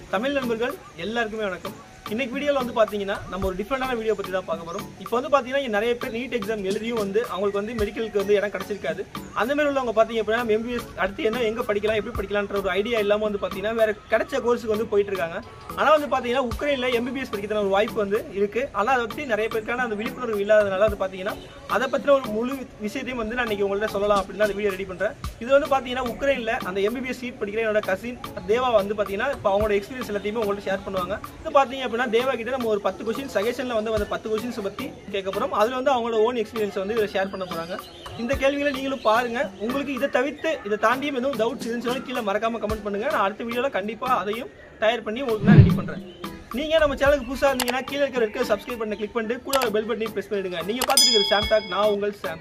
தமிழ் நண்பர்கள் எல்லாருக்குமே வணக்கம் இன்னைக்கு வீடியோவில் வந்து பார்த்தீங்கன்னா நம்ம ஒரு டிஃப்ரெண்டான வீடியோ பற்றி தான் பார்க்க போகிறோம் இப்போ வந்து பார்த்தீங்கன்னா இங்க நிறைய பேர் நீட் எக்ஸாம் எழுதியும் வந்து அவங்களுக்கு வந்து மெடிக்கலுக்கு வந்து இடம் கிடைச்சிருக்காது அந்த மாதிரி உள்ளவங்க பார்த்தீங்க அப்படின்னா நம்ம எம்பிபிஎஸ் அடுத்து என்ன எங்கே படிக்கலாம் எப்படி படிக்கலான்ற ஒரு ஐடியா இல்லாமல் வந்து பார்த்தீங்கன்னா வேற கிடைச்ச கோர்ஸுக்கு வந்து போயிட்டு இருக்காங்க ஆனால் வந்து பார்த்தீங்கன்னா உக்ரைனில் எம்பிபிஎஸ் படிக்கிறதுன ஒரு வாய்ப்பு வந்து இருக்கு ஆனால் அதை பற்றி நிறைய பேருக்கான அந்த விழிப்புணர்வு இல்லாதனால அது பார்த்தீங்கன்னா அதை பற்றின ஒரு முழு விஷயத்தையும் வந்து நான் இன்னைக்கு உங்கள்ட்ட சொல்லலாம் அப்படின்னு தான் அந்த வீடியோ ரெடி பண்ணுறேன் இது வந்து பார்த்தீங்கன்னா உக்ரைனில் அந்த எம்பிபிஎஸ் சீட் படிக்கிற என்னோட கசின் தேவா வந்து பார்த்தீங்கன்னா இப்போ அவங்களோட எக்ஸ்பீரியன்ஸ் எல்லாத்தையுமே உங்கள்ட்ட ஷேர் பண்ணுவாங்க இது பார்த்தீங்க அப்படின்னா தேவா கிட்ட நம்ம ஒரு பத்து கொஸ்டின் சஜஷனில் வந்து அந்த பத்து கொஸ்டின்ஸ் பற்றி கேட்க போகிறோம் அதில் வந்து அவங்களோட ஓன் எக்ஸ்பீரியன்ஸ் வந்து இதில் ஷேர் பண்ண போகிறாங்க இந்த கேள்விகளை நீங்களும் பாருங்க உங்களுக்கு இதை தவிர்த்து இதை தாண்டியும் எதுவும் டவுட்ஸ் இருந்துச்சுன்னா கீழே மறக்காம கமெண்ட் பண்ணுங்க நான் அடுத்த வீடியோவில் கண்டிப்பாக அதையும் தயார் பண்ணி உங்களுக்கு நான் ரெடி பண்ணுறேன் நீங்க நம்ம சேனலுக்கு புதுசாக இருந்தீங்கன்னா கீழே இருக்கிற ரெட் சப்ஸ்கிரைப் பண்ண கிளிக் பண்ணிட்டு கூட பெல் பட்டனையும் ப்ரெஸ் பண்ணிடுங்க நீங்க பார்த்துட்டு இருக்கிற சாம் டாக் நான் உங்கள் சாம்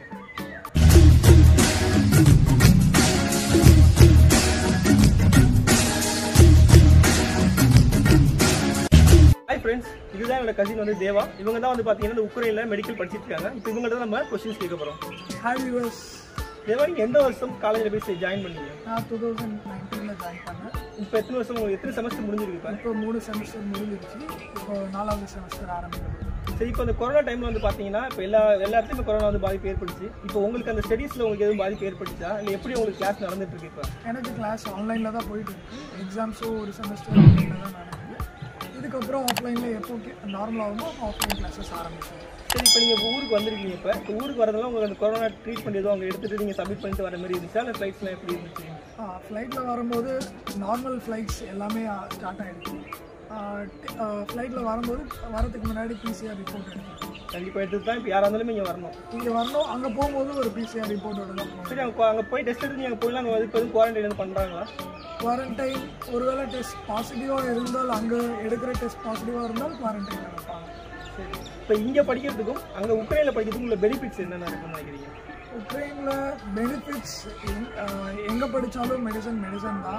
ஹாய் ஃப்ரெண்ட்ஸ் இதுதான் என்னோட கசின் வந்து தேவா இவங்க தான் வந்து பார்த்தீங்கன்னா இந்த உக்ரைனில் மெடிக்கல் படிச்சிட்டு இருக்காங்க இப்போ இவங்கள்ட்ட நம்ம கொஸ்டின்ஸ் கேட்க போகிறோம் ஹாய் வியூவர்ஸ் தேவா நீங்கள் எந்த வருஷம் காலேஜில் போய் ஜாயின் பண்ணீங்க நான் டூ தௌசண்ட் நைன்டீனில் ஜாயின் பண்ணேன் இப்போ எத்தனை வருஷம் உங்களுக்கு எத்தனை செமஸ்டர் முடிஞ்சிருக்கு இப்போ இப்போ மூணு செமஸ்டர் முடிஞ்சிருச்சு இப்போ நாலாவது செமஸ்டர் ஆரம்பிக்கிறது சரி இப்போ இந்த கொரோனா டைம்ல வந்து பாத்தீங்கன்னா இப்போ எல்லா எல்லா இடத்துலையுமே கொரோனா வந்து பாதிப்பு ஏற்பட்டுச்சு இப்போ உங்களுக்கு அந்த ஸ்டடீஸ்ல உங்களுக்கு எதுவும் பாதிப்பு ஏற்பட்டுச்சா இல்லை எப்படி உங்களுக்கு கிளாஸ் நடந்துட்டு இருக்கு இப்போ எனக்கு கிளாஸ் ஆன்லைனில் தான் போயிட்டு இருக்கு எக்ஸாம்ஸும் ஒரு செமஸ்டர் ஆன்லைனில் தான் நடக்குது இதுக்கப்புறம் ஆஃப்லைனில் எப்போ நார்மலாகுமோ ஆஃப்லைன் கிளாஸஸ் ஆரம்பிச்சோம் சரி இப்போ நீங்கள் ஊருக்கு வந்திருக்கீங்க இப்போ இப்போ ஊருக்கு வரதுல உங்களுக்கு அந்த கொரோனா ட்ரீட்மெண்ட் எதுவும் அங்கே எடுத்துட்டு நீங்கள் சப்மிட் பண்ணிட்டு வர மாதிரி இருந்துச்சா இல்லை ஃப்ளைட்ஸ்லாம் எப்படி இருந்துச்சு ஃப்ளைட்டில் வரும்போது நார்மல் ஃப்ளைட்ஸ் எல்லாமே ஸ்டார்ட் ஆகிடுச்சு ஃப்ளைட்டில் வரும்போது வரதுக்கு முன்னாடி பிசிஆர் ரிப்போர்ட் எடுத்தோம் கண்டிப்பாக எடுத்துட்டு தான் இப்போ யாராக இருந்தாலுமே இங்கே வரணும் இங்கே வரணும் அங்கே போகும்போது ஒரு பிசிஆர் ரிப்போர்ட்டோட தான் போகணும் சரி அங்கே அங்கே போய் டெஸ்ட் எடுத்து நீங்கள் போயிலாம் அங்கே இப்போ எதுவும் குவாரண்டைன் எதுவும் பண்ணுறாங்களா குவாரண்டைன் ஒருவேளை டெஸ்ட் பாசிட்டிவாக இருந்தால் அங்கே எடுக்கிற டெஸ்ட் பாசிட்டிவாக இருந்தால் குவாரண்டைன் வைப்பாங்க சரி இப்போ இங்கே படிக்கிறதுக்கும் அங்கே உக்ரைனில் படிக்கிறதுக்கும் உள்ள பெனிஃபிட்ஸ் என்னென்ன இருக்குன்னு நினைக்கிறீங்க உக்ரைனில் பெனிஃபிட்ஸ் எங்கே படித்தாலும் மெடிசன் மெடிசன் தான்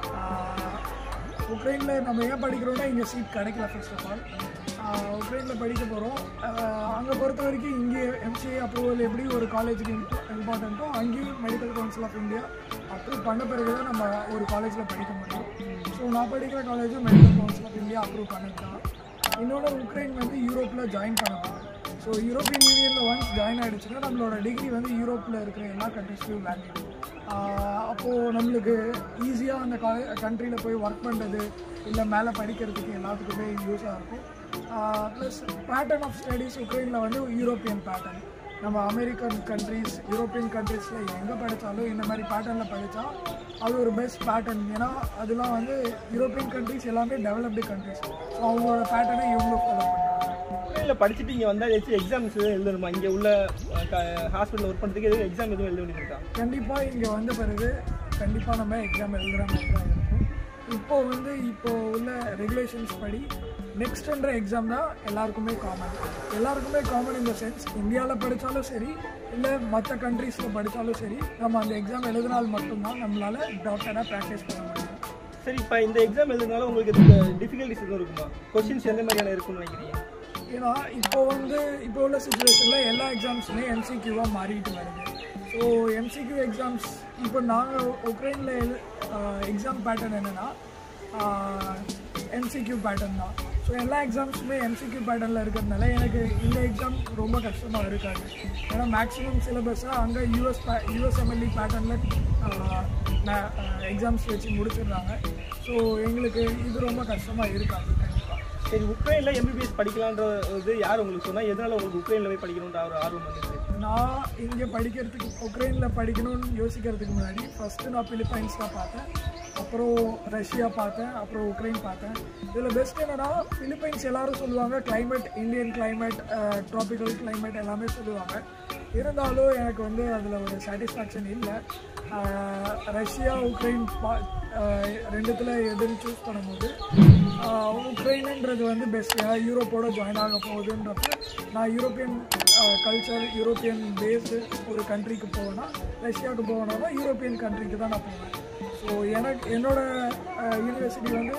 உக்ரைனில் நம்ம ஏன் படிக்கிறோம்னா இங்கே சீட் கிடைக்கல ஃபர்ஸ்ட் ஆஃப் ஆல் உக்ரைனில் படிக்க போகிறோம் அங்கே பொறுத்த வரைக்கும் இங்கே எம்சிஏ அப்ரூவல் எப்படி ஒரு காலேஜுக்கு இம்பார்ட்டண்ட்டோ அங்கேயும் medical council of India approve பண்ண பிறகு தான் நம்ம ஒரு காலேஜில் படிக்க முடியும் ஸோ நான் படிக்கிற காலேஜும் medical council of India approve பண்ணிருக்கான் இன்னொன்று உக்ரைன் வந்து யூரோப்பில் ஜாயின் பண்ண போகுது ஸோ யூரோப்பியன் யூனியனில் ஒன்ஸ் ஜாயின் ஆகிடுச்சுன்னா நம்மளோட டிகிரி வந்து யூரோப்பில் இருக்கிற எல்லா கண்ட்ரிஸ்லையும் வேல்யூ அப்போது நம்மளுக்கு ஈஸியாக அந்த காலே கண்ட்ரியில் போய் ஒர்க் பண்ணுறது இல்லை மேலே படிக்கிறதுக்கு எல்லாத்துக்குமே யூஸாக இருக்கும் ப்ளஸ் பேட்டர்ன் ஆஃப் ஸ்டடீஸ் உக்ரைனில் வந்து யூரோப்பியன் பேட்டர்ன் நம்ம அமெரிக்கன் கண்ட்ரீஸ் யூரோப்பியன் கண்ட்ரீஸில் எங்கே படித்தாலும் இந்த மாதிரி பேட்டர்னில் படித்தா அது ஒரு பெஸ்ட் பேட்டர்ன் ஏன்னா அதெல்லாம் வந்து யூரோப்பியன் கண்ட்ரீஸ் எல்லாமே டெவலப்டு கண்ட்ரீஸ் ஸோ அவங்களோட பேட்டர்னை இவங்களும் ஃபாலோ பண்ணுறாங்க உக்ரைனில் படிச்சுட்டு இங்கே வந்தால் ஏதாச்சும் எக்ஸாம்ஸ் எதுவும் எழுதணுமா இங்கே உள்ள ஹாஸ்பிட்டல் ஒர்க் பண்ணுறதுக்கு எதுவும் எக்ஸாம் எதுவும் எழுத வேண்டியது இருக்கா கண்டிப்பாக இங்கே வந்த பிறகு கண்டிப்பாக நம்ம எக்ஸாம் எழுதுகிற மாதிரி தான் இருக்கும் இப்போ வந்து இப்போ உள்ள ரெகுலேஷன்ஸ் படி நெக்ஸ்ட்ன்ற எக்ஸாம் தான் எல்லாருக்குமே காமன் எல்லாருக்குமே காமன் இந்த சென்ஸ் இந்தியாவில் படித்தாலும் சரி இல்லை மற்ற கண்ட்ரீஸில் படித்தாலும் சரி நம்ம அந்த எக்ஸாம் எழுதினால் மட்டும்தான் நம்மளால் டாக்டராக ப்ராக்டிஸ் பண்ண முடியும் சரி இப்போ இந்த எக்ஸாம் எழுதுனால உங்களுக்கு இதுக்கு டிஃபிகல்ட்டிஸ் எதுவும் இருக்குமா கொஸ்டின்ஸ் எந்த மாதிரியான இருக்கும்னு நினைக்கிறீங்க ஏன்னா இப்போ வந்து இப்போ உள்ள சுச்சுவேஷனில் எல்லா எக்ஸாம்ஸுமே எம்சிக்யூவாக மாறிட்டு வருது ஸோ எம்சிக்யூ எக்ஸாம்ஸ் இப்போ நாங்கள் உக்ரைனில் எக்ஸாம் பேட்டர்ன் என்னென்னா எம்சிக்யூ பேட்டர்ன் தான் ஸோ எல்லா எக்ஸாம்ஸுமே எம்சிக்யூ பேட்டர்னில் இருக்கிறதுனால எனக்கு இந்த எக்ஸாம் ரொம்ப கஷ்டமாக இருக்காது ஏன்னா மேக்ஸிமம் சிலபஸாக அங்கே யூஎஸ் பே யூஎஸ்எம்எல்இ பேட்டர்னில் எக்ஸாம்ஸ் வச்சு முடிச்சிடுறாங்க ஸோ எங்களுக்கு இது ரொம்ப கஷ்டமாக இருக்காது கண்டிப்பாக சரி உக்ரைனில் எம்பிபிஎஸ் படிக்கலான்ற இது யார் உங்களுக்கு சொன்னால் எதனால உங்களுக்கு உக்ரைனில் போய் படிக்கணுன்ற ஒரு ஆர்வம் வந்துச்சு நான் இங்கே படிக்கிறதுக்கு உக்ரைனில் படிக்கணும்னு யோசிக்கிறதுக்கு முன்னாடி ஃபஸ்ட்டு நான் பிலிப்பைன்ஸ் தான் பார்த்தேன் அப்புறம் ரஷ்யா பார்த்தேன் அப்புறம் உக்ரைன் பார்த்தேன் இதில் பெஸ்ட் என்னன்னா பிலிப்பைன்ஸ் எல்லாரும் சொல்லுவாங்க climate Indian climate tropical climate எல்லாமே சொல்லுவாங்க இருந்தாலும் எனக்கு வந்து அதில் ஒரு சாட்டிஸ்ஃபேக்ஷன் இல்லை ஆஹ் ரஷ்யா உக்ரைன் பா ஆஹ் ரெண்டுத்தில் எதுன்னு சூஸ் பண்ணும்போது ஆஹ் உக்ரைனுன்றது வந்து பெஸ்ட் ஏன்னா யூரோப்போட ஜாயின் ஆக போகுதுன்றப்ப நான் யூரோப்பியன் கல்ச்சர் யூரோப்பியன் பேஸ்டு ஒரு கண்ட்ரிக்கு போவேன்னா ரஷ்யாவுக்கு போவேன்னா யூரோப்பியன் கண்ட்ரிக்கு தான் நான் போவேன் ஸோ எனக்கு என்னோட யூனிவர்சிட்டி வந்து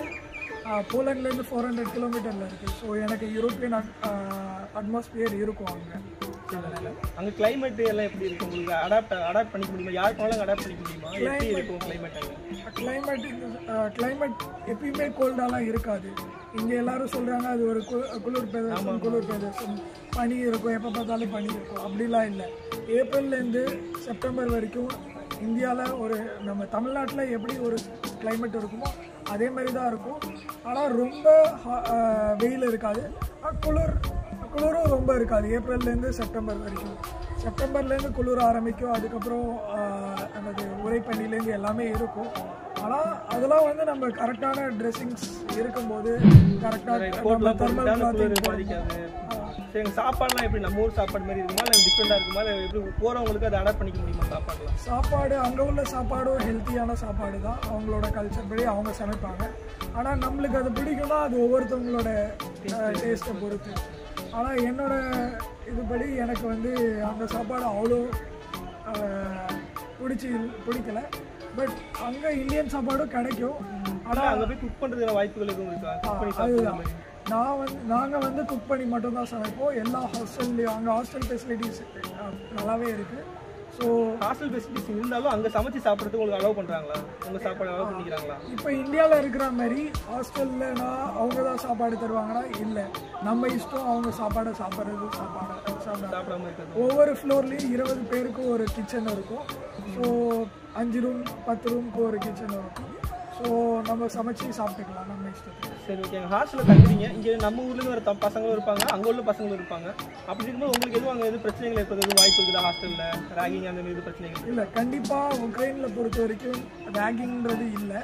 போலண்ட்லேருந்து ஃபோர் ஹண்ட்ரட் கிலோமீட்டரில் இருக்குது ஸோ எனக்கு யூரோப்பியன் அட்மாஸ்பியர் இருக்கும் அங்கே அங்க climate எல்லாம் எப்படி இருக்கு உங்களுக்கு அடாப்ட் அடாப்ட் பண்ணிக்க முடியுமா யார் போனாலும் அடாப்ட் பண்ணிக்க முடியுமா எப்படி இருக்கும் climate அங்க கிளைமேட் கிளைமேட் எப்பயுமே கோல்டாலாம் இருக்காது இங்கே எல்லாரும் சொல்கிறாங்க அது ஒரு கு- குளிர் பிரதேசம் குளிர் பிரதேசம் பனி இருக்கும் எப்போ பார்த்தாலும் பனி இருக்கும் அப்படிலாம் இல்லை ஏப்ரல்லேருந்து செப்டம்பர் வரைக்கும் இந்தியாவில் ஒரு நம்ம தமிழ்நாட்டில் எப்படி ஒரு climate இருக்குமோ அதே மாதிரி தான் இருக்கும் ஆனால் ரொம்ப ஹா- அஹ் வெயில் இருக்காது ஆனா குளிர் குளிரும் ரொம்ப இருக்காது ஏப்ரல்லேருந்து செப்டம்பர் வரைக்கும் செப்டம்பர்லேருந்து குளிர ஆரம்பிக்கும் அதுக்கப்புறம் ஆஹ், என்னது உரைப்பனிலேருந்து எல்லாமே இருக்கும் ஆனால் அதெல்லாம் வந்து நம்ம கரெக்டான ட்ரெஸ்ஸிங்ஸ் இருக்கும்போது கரெக்டாக நம்ம கோட்லாம் தெர்மல் போட்டுக்கிட்டா அந்த கிளாத்திங் குளிர் பாதிக்காது சரி எங்க சாப்பாடுலாம் எப்படி நம்ம ஊர் சாப்பாடு மாதிரி இருக்குமா இல்லை டிஃப்ரெண்டாக இருக்குமா இல்லை எப்படி போறவங்களுக்கு அதை அடாப்ட் பண்ணிக்க முடியுமா சாப்பாடுலாம் சாப்பாடு அங்கே உள்ள சாப்பாடும் ஹெல்த்தியான சாப்பாடு தான் அவங்களோட கல்ச்சர் படி அவங்க சமைப்பாங்க ஆனால் நம்மளுக்கு அது பிடிக்கும்னா அது ஒவ்வொருத்தவங்களோட டேஸ்ட்டை பொறுத்து ஆனால் என்னோட இதுபடி எனக்கு வந்து அந்த சாப்பாடு அவ்வளோ ஆஹ், பிடிச்சி பிடிக்கல பட் அங்கே இந்தியன் சாப்பாடும் கிடைக்கும் ஆனால் அங்கே போய் குக் பண்ணுறதுக்கான வாய்ப்புகள் எதுவும் இருக்கா குக் பண்ணி சாப்பிடுற அதுதான் மாதிரி நான் வந்து நாங்கள் வந்து குக் பண்ணி மட்டும்தான் சமைப்போம் எல்லா ஹாஸ்டல்லையும் அங்கே ஹாஸ்டல் ஃபெசிலிட்டிஸ் நல்லாவே இருக்குது ஸோ ஹாஸ்டல் ஃபெசிலிட்டிஸ் இருந்தாலும் அங்கே சமைச்சு சாப்பிட்றதுக்கு உங்களுக்கு அலோவ் பண்ணுறாங்களா உங்கள் சாப்பாடு அலோவ் பண்ணிக்கிறாங்களா இப்போ இந்தியாவில் இருக்கிற மாதிரி ஹாஸ்டல்லனா அவங்க தான் சாப்பாடு தருவாங்கன்னா இல்லை நம்ம இஷ்டம் அவங்க சாப்பாடை சாப்பிட்றது சாப்பாடு சாப்பிட சாப்பிடாம இருக்கிறது ஒவ்வொரு ஃப்ளோர்லேயும் இருபது பேருக்கும் ஒரு கிச்சன் இருக்கும் ஸோ அஞ்சு ரூம் பத்து ரூமுக்கு ஒரு கிச்சன் இருக்கும் ஸோ நம்ம சமைச்சு சாப்பிட்டுக்கலாம் நம்ம இஷ்டத்துக்கு சரி ஓகே எங்கள் ஹாஸ்டலில் தங்குறீங்க இங்கே நம்ம ஊர்லேருந்து வர த- பசங்களும் இருப்பாங்க அங்கே உள்ள பசங்களும் இருப்பாங்க அப்படி இருக்கும்போது உங்களுக்கு எதுவும் அங்கே எதுவும் பிரச்சனைகள் ஏற்படுறது எதுவும் வாய்ப்பு இருக்குதா ஹாஸ்டலில் ராகிங் அந்த மாதிரி எதுவும் பிரச்சனைகள் இல்லை கண்டிப்பாக உக்ரைனில் பொறுத்த வரைக்கும் ரேகிங்ன்றது இல்லை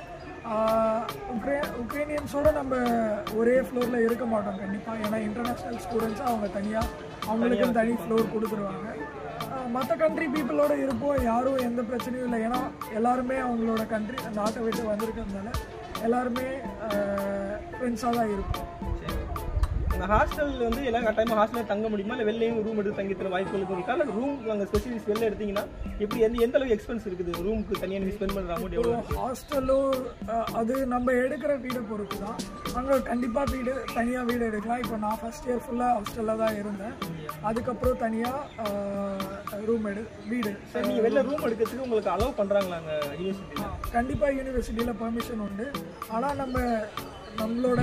உக்ரை உக்ரைனியன்ஸோட நம்ம ஒரே ஃப்ளோரில் இருக்க மாட்டோம் கண்டிப்பாக ஏன்னா இன்டர்நேஷ்னல் ஸ்டூடெண்ட்ஸ் அவங்க தனியாக அவங்களுக்கும் தனி ஃப்ளோர் கொடுத்துருவாங்க மற்ற கண்ட்ரி பீப்புளோட இருப்போம் யாரும் எந்த பிரச்சனையும் இல்லை ஏன்னா எல்லாருமே அவங்களோட கண்ட்ரி நாட்டை விட்டு வந்திருக்கிறதுனால எல்லாருமே ஃப்ரெண்ட்ஸாக தான் இருப்போம் சரி அந்த ஹாஸ்டல் வந்து எல்லாம் கட்டாயமாக ஹாஸ்டலில் தங்க முடியுமா இல்லை வெளிலையும் ரூம் எடுத்து தங்கி தர வாய்ப்புகள் இருக்கும் இருக்கா இல்லை ரூம் அங்கே ஸ்பெசிஃபிக்ஸ் வெளில எடுத்தீங்கன்னா எப்படி எந்த எந்த அளவுக்கு எக்ஸ்பென்ஸ் இருக்குது ரூமுக்கு தனியாக நீங்கள் ஸ்பெண்ட் பண்ணுற அமௌண்ட் எவ்வளோ ஹாஸ்டலோ அது நம்ம எடுக்கிற வீடை பொறுத்து தான் அங்கே கண்டிப்பாக வீடு தனியாக வீடு எடுக்கலாம் இப்போ நான் ஃபஸ்ட் இயர் ஃபுல்லாக ஹாஸ்டலில் தான் இருந்தேன் அதுக்கப்புறம் தனியாக ரூம் எடு வீடு சரி நீங்கள் வெளில ரூம் எடுக்கிறதுக்கு உங்களுக்கு அலோவ் பண்ணுறாங்களா அங்கே யூனிவர்சிட்டியில் கண்டிப்பாக யூனிவர்சிட்டியில் பெர்மிஷன் உண்டு ஆனால் நம்ம நம்மளோட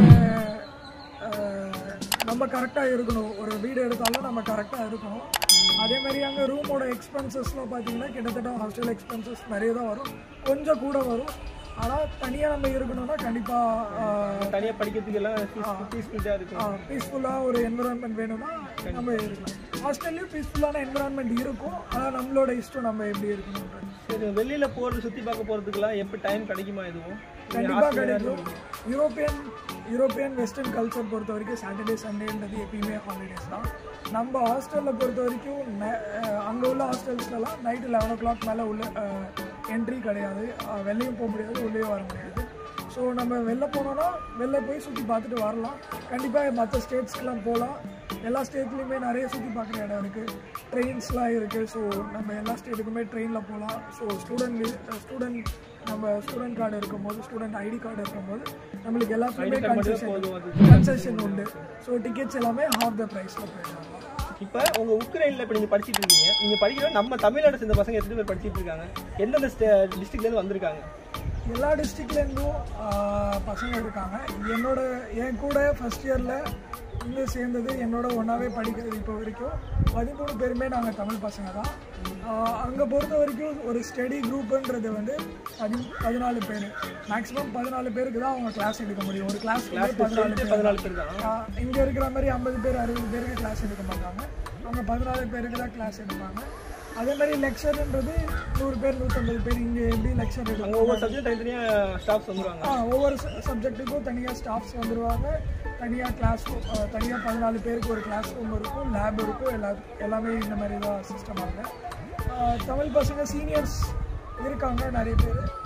அஹ், நம்ம கரெக்டாக இருக்கணும் ஒரு வீடு எடுத்தாலும் நம்ம கரெக்டாக இருக்கணும் அதே மாதிரி அங்கே ரூமோட எக்ஸ்பென்சஸ்லாம் பார்த்தீங்கன்னா கிட்டத்தட்ட ஹாஸ்டல் எக்ஸ்பென்சஸ் நிறைய தான் வரும் கொஞ்சம் கூட வரும் ஆனால் தனியாக நம்ம இருக்கணும்னா கண்டிப்பாக தனியாக படிக்கிறதுக்கு எல்லாம் ஃபீஸ் பீஸ்ஃபுல்லாக இருக்கும் பீஸ்ஃபுல்லாக ஒரு என்விரான்மெண்ட் வேணும்னா நம்ம இருக்கலாம் ஹாஸ்டல்லையும் பீஸ்ஃபுல்லான என்விரான்மெண்ட் இருக்கும் ஆனால் நம்மளோட இஷ்டம் நம்ம எப்படி இருக்கணுன்றது சரி வெளியில் போகிறது சுற்றி பார்க்க போகிறதுக்குலாம் எப்போ டைம் கிடைக்குமா எதுவும் கண்டிப்பாக கிடைக்கும் யூரோப்பியன் யூரோப்பியன் வெஸ்டர்ன் கல்ச்சர் பொறுத்த வரைக்கும் சாட்டர்டே சண்டேன்றது எப்பயுமே ஹாலிடேஸ் தான் நம்ம ஹாஸ்டலில் பொறுத்த வரைக்கும் அங்கே உள்ள ஹாஸ்டல்ஸ்லலாம் நைட்டு லெவன் ஓ கிளாக் மேலே உள்ள என்ட்ரி கிடையாது அஹ், வெளியும் போக முடியாது உள்ளேயும் வர முடியாது ஸோ நம்ம வெளில போனோம்னா வெளில போய் சுற்றி பார்த்துட்டு வரலாம் கண்டிப்பாக மற்ற ஸ்டேட்ஸ்க்கெலாம் போகலாம் எல்லா ஸ்டேட்லேயுமே நிறைய சுற்றி பார்க்குற இடம் இருக்குது ட்ரெயின்ஸ்லாம் இருக்குது ஸோ நம்ம எல்லா ஸ்டேட்டுக்குமே ட்ரெயினில் போகலாம் ஸோ ஸ்டூடெண்ட் ஸ்டூடெண்ட் நம்ம ஸ்டூடெண்ட் கார்டு இருக்கும்போது ஸ்டூடெண்ட் ஐடி கார்டு இருக்கும்போது நம்மளுக்கு எல்லாத்துக்குமே கன்செஷன் போதும் அது கன்செஷன் உண்டு ஸோ டிக்கெட்ஸ் எல்லாமே ஹாஃப் த ப்ரைஸில் போயிடலாம் இப்போ உங்க உக்ரைன்ல இப்போ நீங்க படிச்சிட்டு இருக்கீங்க நீங்க படிக்கிற நம்ம தமிழ்நாடு சேர்ந்த பசங்க எத்தனை பேர் படிச்சிட்டு இருக்காங்க எந்தெந்த டிஸ்ட்ரிக்ட்ல இருந்து வந்திருக்காங்க எல்லா டிஸ்ட்ரிக்ட்லேருந்தும் பசங்க இருக்காங்க என்னோட என் கூட ஃபஸ்ட் இயரில் இங்கே சேர்ந்தது என்னோட ஒன்றாவே படிக்கிறது இப்போ வரைக்கும் பதிமூணு பேருமே நாங்கள் தமிழ் பசங்க தான் அங்கே பொறுத்த வரைக்கும் ஒரு ஸ்டடி குரூப்புன்றது வந்து பதி பதினாலு பேர் மேக்ஸிமம் பதினாலு பேருக்கு தான் அவங்க கிளாஸ் எடுக்க முடியும் ஒரு கிளாஸ் பதினாலு பேர் பதினாலு பேர் தான் இங்கே இருக்கிற மாதிரி ஐம்பது பேர் அறுபது பேருக்கு கிளாஸ் எடுக்க மாட்டாங்க அவங்க பதினாலு பேருக்கு தான் கிளாஸ் எடுப்பாங்க அதே மாதிரி லெக்சர்ன்றது நூறு பேர் நூற்றம்பது பேர் இங்கே எப்படி லெக்சர் எடுப்பாங்க அங்க ஒவ்வொரு சப்ஜெக்ட் தனித்தனியா ஸ்டாஃப்ஸ் வந்துருவாங்க ஆ ஒவ்வொரு சப்ஜெக்ட்டுக்கும் தனியாக ஸ்டாஃப்ஸ் வந்துடுவாங்க தனியாக கிளாஸ் ரூம் தனியாக பதினாலு பேருக்கு ஒரு கிளாஸ் ரூம் இருக்கும் லேப் இருக்கும் எல்லா எல்லாமே இந்த மாதிரி தான் சிஸ்டம் ஆகுது தமிழ் பசங்க சீனியர்ஸ் இருக்காங்க நிறைய பேர்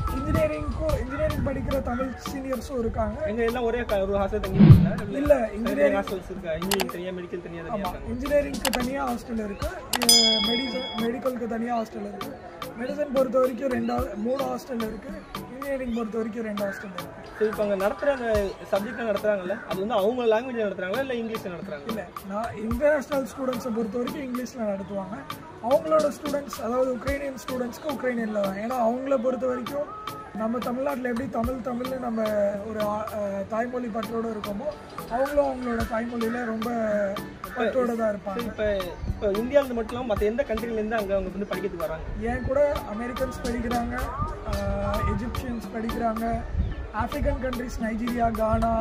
இன்ஜினியரிங்க்கும் இன்ஜினியரிங் படிக்கிற தமிழ் சீனியர்ஸும் இருக்காங்க எங்க எல்லாம் ஒரே க- ஒரு ஹாஸ்டல் தங்கி இருக்கீங்களா இல்ல இல்ல தனித்தனி இன்ஜினியரிங் ஹாஸ்டல்ஸ் இருக்கா இன்ஜினியரிங் தனியா மெடிக்கல் தனியா தனியா ஆமாம் இன்ஜினியரிங்க்கு தனியாக ஹாஸ்டல் இருக்குது மெடிசன் மெடிக்கலுக்கு தனியாக ஹாஸ்டல் இருக்குது மெடிசன் பொறுத்த வரைக்கும் ரெண்டு hos- மூணு ஹாஸ்டல் இருக்குது இன்ஜினியரிங் பொறுத்த வரைக்கும் ரெண்டு ஹாஸ்டல் இருக்குது சரி இப்போ அங்க நடத்துறாங்க சப்ஜெக்ட் நடத்துறாங்கல்ல அது வந்து அவங்க லாங்குவேஜ் நடத்துறாங்களா இல்ல இங்கிலீஷ்ல நடத்துறாங்க இல்லை நான் இன்டர்நேஷ்னல் ஸ்டூடெண்ட்ஸை பொறுத்த வரைக்கும் இங்கிலீஷில் நடத்துவாங்க அவங்களோட ஸ்டூடெண்ட்ஸ் அதாவது உக்ரைனியன் ஸ்டூடெண்ட்ஸ்க்கு உக்ரைனியனில் தான் ஏன்னா அவங்கள பொறுத்த வரைக்கும் நம்ம தமிழ்நாட்டில் எப்படி தமிழ் தமிழ்னு நம்ம ஒரு அஹ், தாய்மொழி பற்றோடு இருக்கோமோ அவங்களும் அவங்களோட தாய்மொழியில் ரொம்ப பற்றோடு தான் இருப்பாங்க இப்போ இப்போ இந்தியாவில இருந்து மட்டும் இல்லாம மற்ற எந்த கண்ட்ரில இருந்து அங்க அவங்க வந்து படிக்கிறதுக்கு வராங்க என் கூட அமெரிக்கன்ஸ் படிக்கிறாங்க எஜிப்சியன்ஸ் படிக்கிறாங்க African countries Nigeria Ghana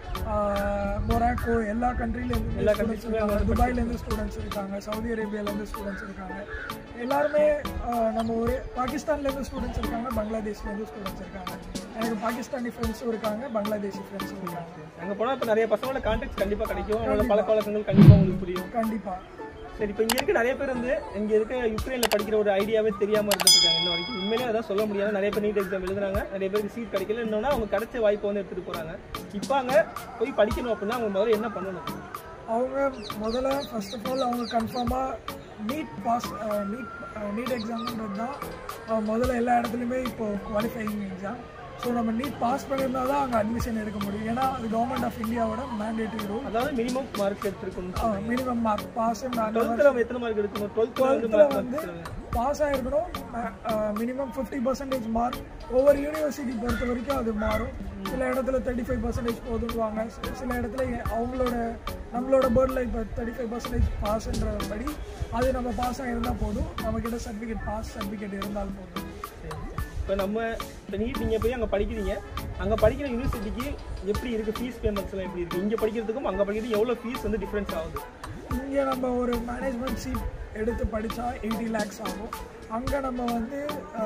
Morocco எல்லா கண்ட்ரிலேருந்து எல்லா ஸ்டூடெண்ட்ஸ் இருக்காங்க துபாயிலேருந்து ஸ்டூடெண்ட்ஸ் இருக்காங்க சவுதி அரேபியாலேருந்து ஸ்டூடெண்ட்ஸ் இருக்காங்க எல்லாருமே ஆஹ், நம்ம ஒரு பாகிஸ்தான்லேருந்து ஸ்டூடெண்ட்ஸ் இருக்காங்க பங்களாதேஷ்லேருந்து ஸ்டூடெண்ட்ஸ் இருக்காங்க எனக்கு பாகிஸ்தானி ஃப்ரெண்ட்ஸும் இருக்காங்க பங்களாதேஷி ஃப்ரெண்ட்ஸும் இருக்காங்க அங்க போனா இப்ப நிறைய பசங்களோட கான்டாக்ட் கண்டிப்பா கிடைக்கும் அவங்களோட பழக்க வழக்கங்கள் கண்டிப்பா உங்களுக்கு புரியும் கண்டிப்பாக சரி இப்போ இங்க இருக்க நிறைய பேர் வந்து இங்க இருக்க யுக்ரைன்ல படிக்கிற ஒரு ஐடியாவே தெரியாம இருந்துட்டு இருக்காங்க இன்ன வரைக்கும் உண்மையிலே அதான் சொல்ல முடியாது நிறைய பேர் நீட் எக்ஸாம் எழுதுறாங்க நிறைய பேருக்கு சீட் கிடைக்கல இன்னொன்னா அவங்க கிடைச்ச வாய்ப்பை வந்து எடுத்துட்டு போறாங்க இப்போ அங்க போய் படிக்கணும் அப்படின்னா அவங்க முதல்ல என்ன பண்ணணும் அவங்க முதல்ல ஃபர்ஸ்ட் ஆஃப் ஆல் அவங்க கன்ஃபார்மாக நீட் பாஸ் நீட் நீட் எக்ஸாம்ன்றது தான் அஹ், முதல்ல எல்லா இடத்துலையுமே இப்போ குவாலிஃபையிங் எக்ஸாம் ஸோ நம்ம நீட் பாஸ் பண்ணியிருந்தா தான் அங்கே அட்மிஷன் எடுக்க முடியும் ஏன்னா அது கவர்மெண்ட் ஆஃப் இந்தியாவோட மேண்டேட்டரி ரூல் அதாவது மினிமம் மார்க் எடுத்துருக்கணும் மினிமம் மார்க் பாஸ் அந்த டுவெல்த்தில் அவங்க எத்தனை மார்க் எடுக்கணும் டுவெல்த்தில் வந்து டுவெல்த்தில் மார்க் வந்து பாஸ் ஆகிருக்கணும் மினிமம் ஃபிஃப்டி பர்சன்டேஜ் மார்க் ஒவ்வொரு யூனிவர்சிட்டி பொறுத்த வரைக்கும் அது மாறும் சில இடத்துல தேர்ட்டி ஃபைவ் பர்சன்டேஜ் போதுங்குவாங்க சி- சில இடத்துல எ- அவங்களோட நம்மளோட பேர்டில் இப்போ தேர்ட்டி ஃபைவ் பர்சன்டேஜ் பாஸ்ன்றபடி அது நம்ம பாஸ் ஆகிருந்தால் போதும் நம்மக்கிட்ட சர்டிஃபிகேட் பாஸ் சர்டிஃபிகேட் இருந்தால் போதும் இப்போ நம்ம இப்போ நீட் நீங்கள் போய் அங்கே படிக்கிறீங்க அங்கே படிக்கிற யூனிவர்சிட்டிக்கு எப்படி இருக்குது ஃபீஸ் பேமெண்ட்ஸ்லாம் எப்படி இருக்குது இங்கே படிக்கிறதுக்கும் அங்கே படிக்கிறதுக்கும் எவ்வளோ ஃபீஸ் வந்து டிஃப்ரென்ஸ் ஆகுது இங்கே நம்ம ஒரு மேனேஜ்மெண்ட் சீட் எடுத்து படித்தா எயிட்டி லேக்ஸ் ஆகும் அங்கே நம்ம வந்து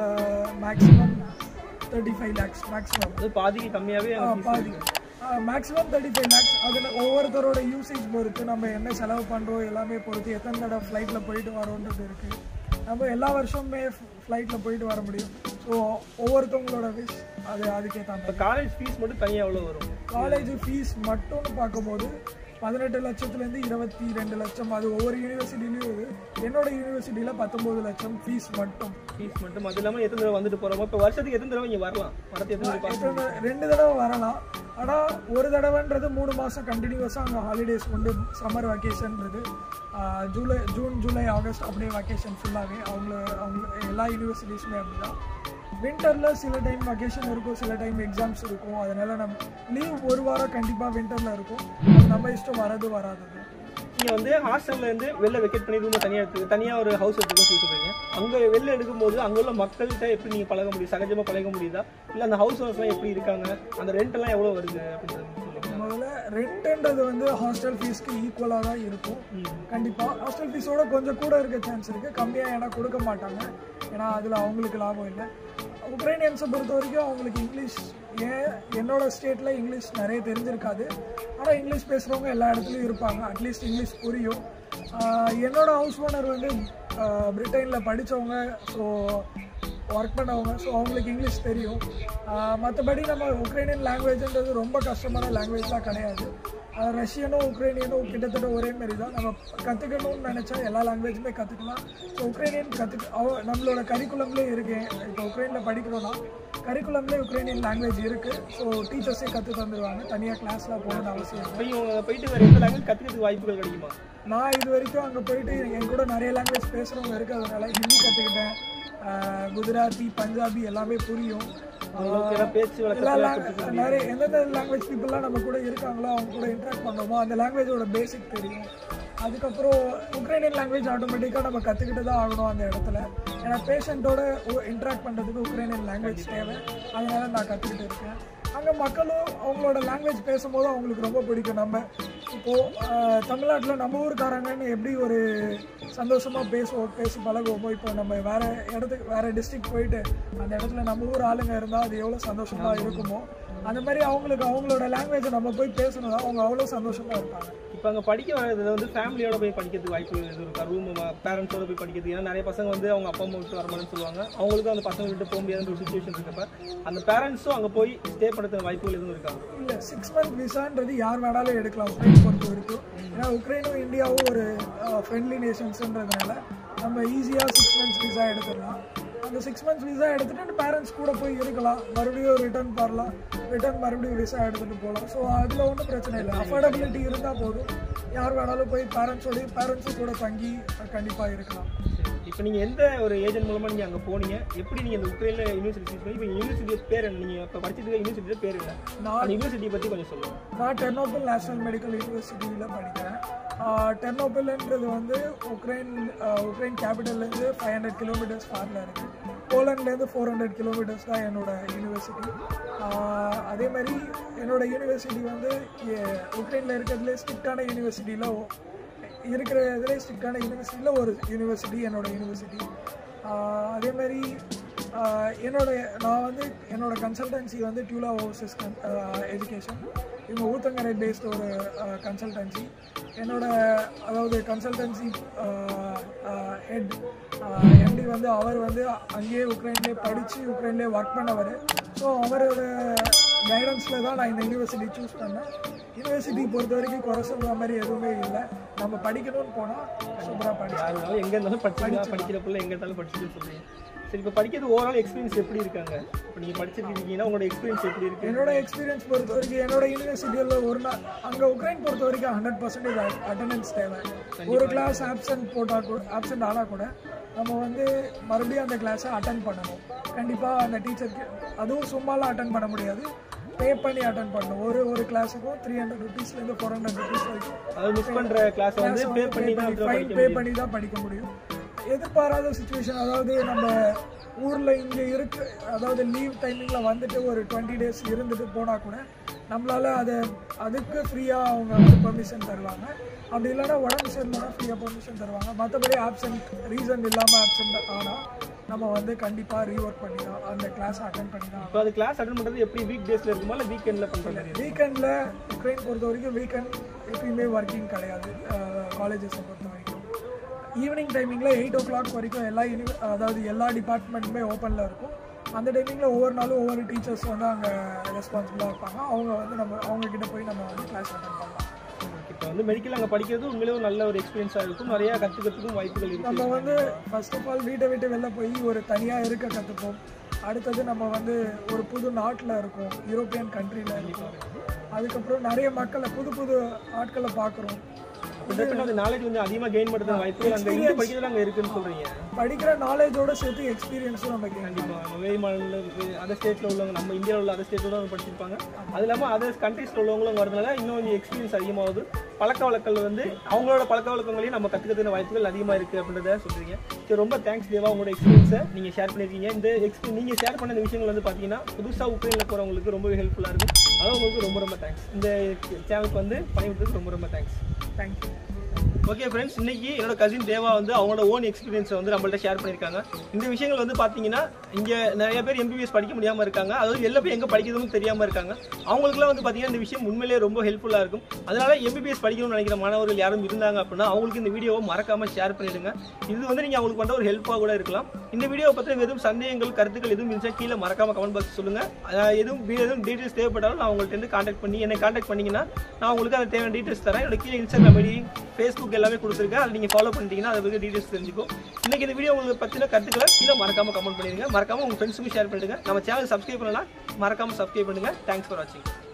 maximum thirty five lakhs maximum அது பாதிக்கு கம்மியாகவே அங்கே பாதி மேக்ஸிமம் தேர்ட்டி ஃபைவ் லேக்ஸ் அதில் ஒவ்வொருத்தரோட யூசேஜ் பொறுத்து நம்ம என்ன செலவு பண்ணுறோம் எல்லாமே பொறுத்து எத்தனை தடவை ஃப்ளைட்டில் போயிட்டு வரோன்றது இருக்குது நம்ம எல்லா வருஷமுமே ஃப்ளைட்டில் போயிட்டு வர முடியும் ஸோ ஒவ்வொருத்தவங்களோட விஷ் அது அதுக்கேற்ற இப்போ மாதிரி காலேஜ் ஃபீஸ் மட்டும் தனியாக எவ்வளோ வரும் காலேஜ் ஃபீஸ் மட்டும்னு பார்க்கும்போது பதினெட்டு லட்சத்துலேருந்து இருபத்தி ரெண்டு லட்சம் அது ஒவ்வொரு யூனிவர்சிட்டிலையும் இது என்னோட யூனிவர்சிட்டியில் பத்தொம்போது லட்சம் ஃபீஸ் மட்டும் ஃபீஸ் மட்டும் அது இல்லாமல் எத்தனை தடவை வந்துட்டு போகிறோமோ இப்போ வருஷத்துக்கு எத்தனை தடவை இங்கே வரலாம் வரது எத்தனை தடவை பாஸ் எத்தனை- ரெண்டு தடவை வரலாம் ஆனால் ஒரு தடவைன்றது மூணு மாதம் கண்டினியூஸாக அங்கே ஹாலிடேஸ் உண்டு சம்மர் வெக்கேஷன்றது ஜூலை ஜூன் ஜூலை ஆகஸ்ட் அப்படியே வெக்கேஷன் ஃபுல்லாகவே அவங்க அவங்க எல்லா யூனிவர்சிட்டிஸுமே அப்படிதான் வின்டரில் சில டைம் வெக்கேஷன் இருக்கும் சில டைம் எக்ஸாம்ஸ் இருக்கும் அதனால நம்ம லீவ் ஒரு வாரம் கண்டிப்பாக வின்டரில் இருக்கும் அது நம்ம இஷ்டம் வரது வராதது நீங்கள் வந்து ஹாஸ்டல்ல இருந்து வெளில வெக்கேட் பண்ணி ரூம் தனியாக எடுத்து தனியாக ஒரு ஹவுஸ் எடுத்துக்கணும் சொல்லி சொல்கிறீங்க அங்கே வெளில எடுக்கும்போது அங்கே உள்ள மக்கள்கிட்ட எப்படி நீங்கள் பழக முடியும் சகஜமாக பழக முடியுதா இல்லை அந்த ஹவுஸ் ஹவுஸ்லாம் எப்படி இருக்காங்க அந்த ரெண்ட் எல்லாம் எவ்வளோ வருது அப்படின்றது சொல்லுங்க முதல்ல ரெண்ட்ன்றது வந்து ஹாஸ்டல் ஃபீஸ்க்கு ஈக்குவலாக தான் இருக்கும் கண்டிப்பாக ஹாஸ்டல் ஃபீஸோட கொஞ்சம் கூட இருக்க சான்ஸ் இருக்குது கம்மியாக ஏன்னா கொடுக்க மாட்டாங்க ஏன்னா அதில் அவங்களுக்கு லாபம் இல்லை உக்ரைனியன்ஸை பொறுத்த வரைக்கும் அவங்களுக்கு இங்கிலீஷ் ஏன் என்னோட ஸ்டேட்டில் இங்கிலீஷ் நிறைய தெரிஞ்சிருக்காது ஆனால் இங்கிலீஷ் பேசுகிறவங்க எல்லா இடத்துலையும் இருப்பாங்க அட்லீஸ்ட் இங்கிலீஷ் புரியும் ஆஹ் என்னோட ஹவுஸ் ஓனர் வந்து பிரிட்டனில் படித்தவங்க ஸோ ஒர்க் பண்ணவங்க ஸோ அவங்களுக்கு இங்கிலீஷ் தெரியும் மற்றபடி நம்ம உக்ரைனியன் லாங்குவேஜ்ன்றது ரொம்ப கஷ்டமான லாங்குவேஜ்லாம் கிடையாது ஆஹ் ரஷ்யனும் உக்ரைனியனும் கிட்டத்தட்ட ஒரே மாதிரி தான் நம்ம கற்றுக்கணும்னு நினச்சா எல்லா லாங்குவேஜுமே கற்றுக்கலாம் ஸோ உக்ரைனியன் கற்றுக்க அவ நம்மளோட கரிக்குலம்லேயே இருக்கு இப்போ உக்ரைனில் படிக்கிறோன்னா கரிக்குலம்லேயே உக்ரைனியன் லாங்குவேஜ் இருக்குது ஸோ டீச்சர்ஸே கற்று தந்துடுவாங்க தனியாக கிளாஸ்லாம் போகணும்னு அவசியம் இல்லை இப்போ இவங்க போயிட்டு வேறு எந்த லாங்குவேஜ் கற்றுக்கிறதுக்கு வாய்ப்புகள் கிடைக்குமா நான் இது வரைக்கும் அங்கே போயிட்டு என் கூட நிறைய லாங்குவேஜ் பேசுகிறவங்க இருக்கிறதுனால ஹிந்தி கற்றுக்கிட்டேன் குஜராத்தி பஞ்சாபி எல்லாமே புரியும் அவங்களுக்கு ஏதாவது பேச்சு எல்லா வழக்கத்தில் lang- நிறைய எந்தெந்த லாங்குவேஜ் பீப்புளெலாம் நம்ம கூட இருக்காங்களோ அவங்க கூட இன்ட்ராக்ட் பண்ணுறோமோ அந்த லாங்குவேஜோட பேசிக் தெரியும் அதுக்கப்புறம் உக்ரைனியன் லாங்குவேஜ் ஆட்டோமேட்டிக்காக நம்ம கற்றுக்கிட்டு தான் ஆகணும் அந்த இடத்துல ஏன்னா பேஷண்ட்டோட இன்ட்ராக்ட் பண்ணுறதுக்கு உக்ரைனியன் லாங்குவேஜ் தேவை அதனால நான் கற்றுக்கிட்டு இருக்கேன் அங்கே மக்களும் அவங்களோட லாங்குவேஜ் பேசும்போது அவங்களுக்கு ரொம்ப பிடிக்கும் நம்ம இப்போது தமிழ்நாட்டில் நம்ம ஊருக்காரங்கன்னு எப்படி ஒரு சந்தோஷமாக பேசுவோம் பேசி பழகுவோமோ இப்போ நம்ம வேறு இடத்துக்கு வேறு டிஸ்ட்ரிக்ட் போயிட்டு அந்த இடத்துல நம்ம ஊர் ஆளுங்க இருந்தால் அது எவ்வளோ சந்தோஷமாக இருக்குமோ அந்த மாதிரி அவங்களுக்கு அவங்களோட லாங்குவேஜை நம்ம போய் பேசணும் அவங்க அவ்வளோ சந்தோஷமாக இருப்பாங்க இப்போ அங்கே படிக்க வர்றது வந்து ஃபேமிலியோட போய் படிக்கிறதுக்கு வாய்ப்பு எதுவும் இருக்கா ரூம் பேரண்ட்ஸோட போய் படிக்கிறதுக்கு ஏன்னா நிறைய பசங்க வந்து அவங்க அப்பா அம்மா விட்டு வரமாட்டேன்னு சொல்லுவாங்க அவங்களுக்கும் அந்த பசங்க விட்டு போக முடியாத ஒரு சுச்சுவேஷன் இருக்கப்ப அந்த பேரண்ட்ஸும் அங்கே போய் ஸ்டே பண்ணுறதுக்கு வாய்ப்புகள் எதுவும் இருக்கா இல்லை சிக்ஸ் மந்த் விசான்றது யார் வேணாலும் எடுக்கலாம் உக்ரைன் பொறுத்த வரைக்கும் ஏன்னா உக்ரைனும் இந்தியாவும் ஒரு ஃப்ரெண்ட்லி நேஷன்ஸ்ன்றதுனால நம்ம ஈஸியாக சிக்ஸ் மந்த்ஸ் விசா எடுத்துடலாம் அந்த சிக்ஸ் மந்த்ஸ் விசா எடுத்துட்டு பேரண்ட்ஸ் கூட போய் இருக்கலாம் மறுபடியும் ரிட்டர்ன் வரலாம் ரிட்டர்ன் மறுபடியும் விசா எடுத்துகிட்டு போகலாம் ஸோ அதில் ஒன்றும் பிரச்சனை இல்லை அஃபோர்டபிலிட்டி இருந்தால் போதும் யார் வேணாலும் போய் பேரண்ட்ஸோடய பேரண்ட்ஸும் கூட தங்கி கண்டிப்பாக இருக்கலாம் இப்போ நீங்கள் எந்த ஒரு ஏஜென்ட் மூலமாக நீங்கள் அங்கே போனீங்க எப்படி நீங்கள் இந்த உக்ரைனில் யூனிவர்சிட்டி சூஸ் பண்ணி இப்போ யூனிவர்சிட்டி பேர் என்ன நீங்கள் இப்போ படிச்சிட்டு யூனிவர்சிட்டியோட பேர் என்ன நான் அந்த யூனிவர்சிட்டி பற்றி கொஞ்சம் சொல்லுங்கள் நான் டெர்னோபிள் நேஷனல் மெடிக்கல் யூனிவர்சிட்டியில் படிக்கிறேன் டெர்னோபிள்ன்றது வந்து உக்ரைன் ஆஹ் உக்ரைன் கேபிட்டல்லேருந்து ஃபைவ் ஹண்ட்ரட் கிலோமீட்டர்ஸ் ஃபாரில் இருக்குது போலண்ட்லேருந்து ஃபோர் ஹண்ட்ரட் கிலோமீட்டர்ஸ் தான் என்னோட யூனிவர்சிட்டி அதே மாதிரி என்னோட யூனிவர்சிட்டி வந்து எ- உக்ரைனில் இருக்கிறதுலே ஸ்ட்ரிக்டான யூனிவர்சிட்டியில் இருக்கிற இதிலே ஸ்ட்ரிக்டான யூனிவர்சிட்டியில் ஒரு யூனிவர்சிட்டி என்னோட யூனிவர்சிட்டி அதே மாதிரி ஆஹ் என்னோட நான் வந்து என்னோட கன்சல்டன்சி வந்து டியூலா ஓவர்சஸ் எஜுகேஷன் இவங்க ஊத்தங்கரை பேஸ்ட் ஒரு கன்சல்டன்சி என்னோட அதாவது கன்சல்டன்சி ஹெட் எம்டி வந்து அவர் வந்து அங்கேயே உக்ரைன்லேயே படித்து உக்ரைன்லேயே ஒர்க் பண்ணவர் ஸோ அவரோட கைடன்ஸில் தான் நான் இந்த யூனிவர்சிட்டி சூஸ் பண்ணேன் யூனிவர்சிட்டி பொறுத்த வரைக்கும் குறை சொல்கிற மாதிரி எதுவுமே இல்லை நம்ம படிக்கணும்னு போனால் சூப்பராக படிச்சு யார் வேணாலும் எங்கே இருந்தாலும் படிச்சுக்கலாம் படிக்கிற பிள்ளை எங்கே இருந்தாலும் படிச்சுட்டு சொல்றீங்க சரி இப்போ படிக்கிறது ஓவரால் எக்ஸ்பீரியன்ஸ் எப்படி இருக்காங்க இப்போ நீங்கள் படிச்சிருக்கீங்கன்னா உங்களோட எக்ஸ்பீரியன்ஸ் எப்படி இருக்கு என்னோட எக்ஸ்பீரியன்ஸ் பொறுத்த வரைக்கும் என்னோட யூனிவர்சிட்டியில் ஒரு நாள் அங்கே உக்ரைன் பொறுத்த வரைக்கும் ஹண்ட்ரட் பர்சன்டேஜ் அட்டண்டன்ஸ் தேவை ஒரு கிளாஸ் ஆப்சென்ட் போட்டால் கூட ஆப்சென்ட் ஆனால் கூட நம்ம வந்து மறுபடியும் அந்த கிளாஸை அட்டன் பண்ணணும் கண்டிப்பாக அந்த டீச்சருக்கு அதுவும் சும்மாலாம் அட்டன் பண்ண முடியாது பே பண்ணி அட்டன் பண்ணணும் ஒரு ஒரு கிளாஸுக்கும் த்ரீ ஹண்ட்ரட் ருபீஸ்லேருந்து ஃபோர் ஹண்ட்ரட் ருபீஸ் வரைக்கும் அதாவது மிஸ் பண்ணுற கிளாஸை வந்து பே பண்ணி தான் அதுல ஃபைன் படிக்க பே முடியும் பண்ணி தான் படிக்க முடியும் எதிர்பாராத சுச்சுவேஷன் அதாவது நம்ம ஊரில் இங்கே இருக்கு அதாவது லீவ் டைமிங்கில் வந்துட்டு ஒரு டுவெண்ட்டி டேஸ் இருந்துட்டு போனால் கூட நம்மளால அதை அதுக்கு ஃப்ரீயாக அவங்க வந்து பெர்மிஷன் தருவாங்க அப்படி இல்லைன்னா உடம்பு சரியில்லைனா ஃப்ரீயாக பெர்மிஷன் தருவாங்க மற்றபடி ஆப்சென்ட் ரீசன் இல்லாமல் ஆப்சென்ட் ஆனால் நம்ம வந்து கண்டிப்பாக ரீஒர்க் பண்ணி தான் அந்த கிளாஸ் அட்டன் பண்ணி தான் இப்போ அது கிளாஸ் அட்டன் பண்ணுறது எப்படி வீக் டேஸில் இருக்குமா இல்லை வீக்கெண்டில் பண்ணுற மாதிரி இருக்கும் வீக்கெண்டில் உக்ரைன் பொறுத்த வரைக்கும் வீக்கெண்ட் எப்பயுமே ஒர்க்கிங் கிடையாது காலேஜஸை பொறுத்த வரைக்கும் ஈவினிங் டைமிங்கில் எயிட் ஓ கிளாக் வரைக்கும் எல்லா யூனி அதாவது எல்லா டிபார்ட்மெண்ட்டுமே ஓப்பனில் இருக்கும் அந்த டைமிங்கில் ஒவ்வொரு நாளும் ஒவ்வொரு டீச்சர்ஸ் வந்து அங்கே ரெஸ்பான்சிபிளாக இருப்பாங்க அவங்க வந்து நம்ம அவங்க கிட்ட போய் நம்ம வந்து கிளாஸ் அட்டன் பண்ணலாம் இப்போ வந்து மெடிக்கல் அங்கே படிக்கிறது உண்மையிலே ஒரு நல்ல ஒரு எக்ஸ்பீரியன்ஸாக இருக்கும் நிறையா கற்றுக்கிறதுக்கும் வாய்ப்புகள் இருக்கு நம்ம வந்து ஃபர்ஸ்ட் ஆஃப் ஆல் வீட்டை விட்டு வெளில போய் ஒரு தனியாக இருக்க கற்றுப்போம் அடுத்தது நம்ம வந்து ஒரு புது நாட்டில் இருக்கோம் யூரோப்பியன் கண்ட்ரியில் இருக்கோம் அதுக்கப்புறம் நிறைய மக்களை புது புது ஆட்களை பார்க்குறோம் கிட்டத்தட்ட அந்த நாலேஜ் கொஞ்சம் அதிகமாக கெயின் பண்ணுறது வாய்ப்புகள் அங்கே இங்கே படிக்கிறது அங்கே இருக்குன்னு சொல்கிறீங்க படிக்கிற நாலேஜோட சேர்த்து எக்ஸ்பீரியன்ஸும் நம்ம gain கண்டிப்பாக நம்ம வெளி மாநில அதர் ஸ்டேட்டில் உள்ளவங்க நம்ம இந்தியாவில் உள்ள அதர் ஸ்டேட்டோட அவங்க படிச்சிருப்பாங்க அது இல்லாமல் அதர் கண்ட்ரீஸில் உள்ளவங்களும் வரதுனால இன்னும் கொஞ்சம் எக்ஸ்பீரியன்ஸ் அதிகமாகுது பழக்க வழக்கங்கள் வந்து அவங்களோட பழக்க வழக்கங்களையும் நம்ம கற்றுக்கிறதுக்கு வாய்ப்புகள் அதிகமாக இருக்குது அப்படின்றத சொல்கிறீங்க சரி ரொம்ப தேங்க்ஸ் தேவா உங்களோட எக்ஸ்பீரியன்ஸை நீங்கள் ஷேர் பண்ணியிருக்கீங்க இந்த எக்ஸ்பீ நீங்கள் ஷேர் பண்ண இந்த விஷயங்கள் வந்து பார்த்தீங்கன்னா புதுசாக உக்ரைனில் போகிறவங்களுக்கு ரொம்ப ஹெல்ப்ஃபுல்லாக இருக்கும் அதான் உங்களுக்கு ரொம்ப ரொம்ப தேங்க்ஸ் இந்த சேனலுக்கு வந்து பண்ணிவிட்டதுக்கு ரொம்ப ரொம்ப தேங்க்ஸ் தேங்க்யூ ஓகே ஃப்ரெண்ட்ஸ் இன்னைக்கு என்னோட கசின் தேவா வந்து அவங்களோட ஓன் எக்ஸ்பீரியன்ஸை வந்து நம்மள்ட்ட ஷேர் பண்ணியிருக்காங்க இந்த விஷயங்கள் வந்து பார்த்தீங்கன்னா இங்கே நிறைய பேர் எம்பிபிஎஸ் படிக்க முடியாமல் இருக்காங்க அதாவது வெளில போய் எங்கே படிக்கிறதுன்னு தெரியாமல் இருக்காங்க அவங்களுக்குலாம் வந்து பார்த்தீங்கன்னா இந்த விஷயம் உண்மையிலேயே ரொம்ப ஹெல்ப்ஃபுல்லாக இருக்கும் அதனால எம்பிபிஎஸ் படிக்கணும்னு நினைக்கிற மாணவர்கள் யாரும் இருந்தாங்க அப்படின்னா அவங்களுக்கு இந்த வீடியோவை மறக்காமல் ஷேர் பண்ணிடுங்க இது வந்து நீங்கள் அவங்களுக்கு பண்ண ஒரு ஹெல்ப்பாக கூட இருக்கலாம் இந்த வீடியோவை பற்றி எதுவும் சந்தேகங்கள் கருத்துக்கள் எதுவும் இருந்துச்சா கீழே மறக்காம கமெண்ட் பாக்ஸ் சொல்லுங்க அஹ் எதுவும் வே- எதுவும் டீட்டெயில்ஸ் தேவைப்பட்டாலும் நான் உங்கள்ட்ட இருந்து கான்டாக்ட் பண்ணி என்னை கான்டாக்ட் பண்ணீங்கன்னா நான் உங்களுக்கு அந்த தேவையான டீட்டெயில்ஸ் தரேன் என்னோட கீழே இன்ஸ்டாகிராம் ஐடி ஃபேஸ்புக் எல்லாமே கொடுத்துருக்கேன் அதை நீங்கள் ஃபாலோ பண்ணிட்டீங்கன்னா அதை பற்றி டீட்டெயில்ஸ் தெரிஞ்சுக்கும் இன்னைக்கு இந்த வீடியோ உங்களுக்கு பற்றின கருத்துக்களை கீழே மறக்காம கமெண்ட் பண்ணிடுங்க மறக்காம உங்க ஃப்ரெண்ட்ஸுக்கும் ஷேர் பண்ணிடுங்க நம்ம சேனல் சப்ஸ்கிரைப் பண்ணலாம் மறக்காம சப்ஸ்கிரைப் பண்ணுங்க தேங்க்ஸ் ஃபார் வாட்சிங்